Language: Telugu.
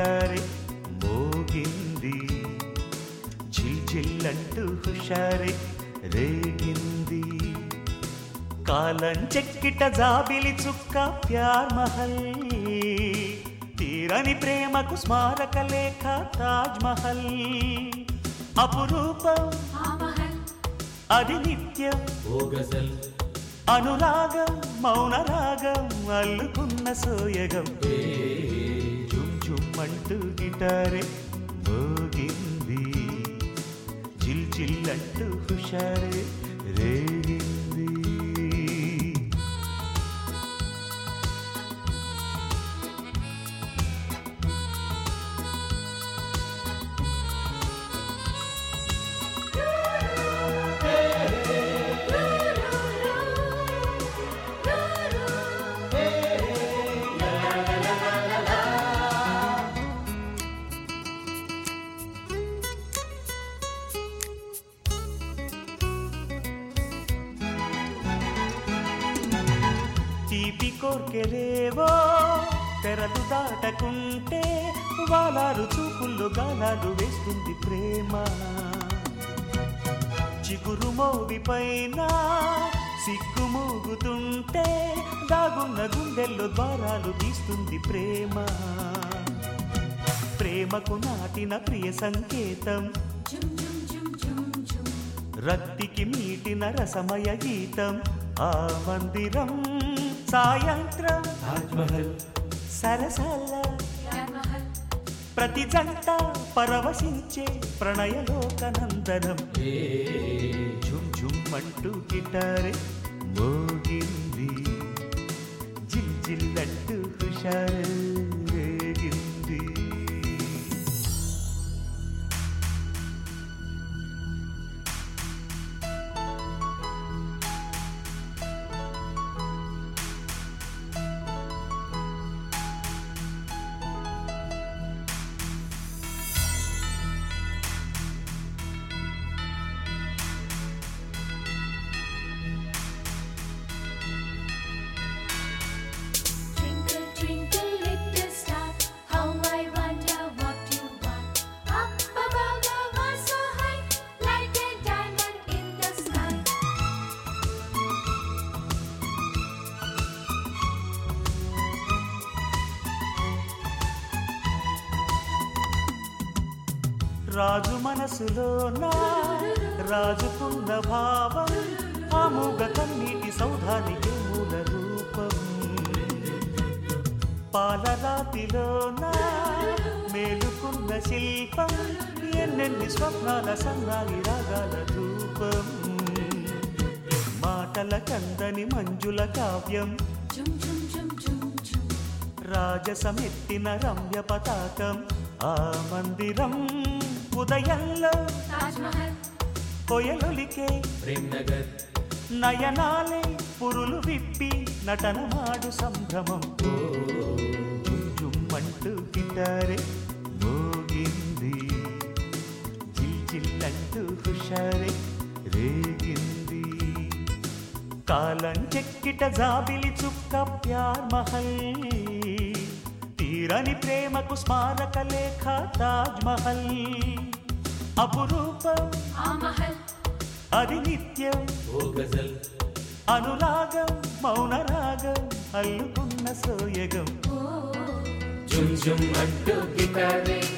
గిటారే మోగింది చిల్ చిల్లంటూ హుషారే రేగింది కాలం చెక్కిట జాబిలి చుక్క ప్యార్ మహల్ తీరని ప్రేమకు స్మారక లేఖ తాజ్ మహల్ అపురూపం ఆమహల్ అది నిత్యం ఓ గజల్ అనురాగం మౌన రాగం అల్లుకున్న సోయగం జుమ్ జుమ్ అంటూ గిటారే మోగింది చిల్ చిల్ అంటూ హుషారే రేగింది తీపి కోర్కెలేవో తెరలు దాటకుంటే వాలారు చూపుల్లో గాలాలు వేస్తుంది ప్రేమ చిగురు మోవి పైన సిగ్గు మోగుతుంటే దాగున్న గుండెల్లో ద్వారాలు తీస్తుంది ప్రేమ ప్రేమకు నాటిన ప్రియ సంకేతం జుమ్ జుమ్ జుమ్ జుమ్ జుమ్ రక్తికి మీటిన రసమయ గీతం ఆ మందిరం సాయంత్రం తాజ్ మహల్ సరసల యామహల్ ప్రతి జంట పరవశించే ప్రణయలోకనందనం ఝుమ్ ఝుమ్ అంటూ గిటారే మోగింది జిల్ జిల్లంటూ హుషారు రేగింది Twinkle, twinkle, little star, how I wonder what you want. Up above the world so high, like a diamond in the sky. రాజు మనసులోన రాజుకున్న భావం ఆ మూగ కన్నీటి సౌధానికి మూల రూపం పాలరాతిలోన మేలుకున్న శిల్పం ఎన్నెన్ని స్వప్నాల సన్నాలి రాగాల రూపం మాటల కందని మంజుల కావ్యం Jum jum jum jum jum. రాజసమెత్తిన Ramya పతాకం ఆ మందిరం ఉదయంలో Taj Mahal, కొయలొలికే ప్రేమ్ నగర్ నయనాలే పురులు విప్పి నటనమాడు సంభ్రమం జుమ్ జుమ్ అంటూ గిటారే మోగింది జిల్ జిల్లంటూ హుషారే రేగింది కాలం చెక్కిట జాబిలి చుక్క ప్యార్ మహల్ తీరని ప్రేమకు స్మారక లేఖ తాజ్ మహల్ అపురూపం Amahal, అది నిత్యం ఓ గజల్ అనురాగం మౌన రాగం అల్లుకున్న సోయగం oh. జుమ్ జుమ్ అంటూ గిటారే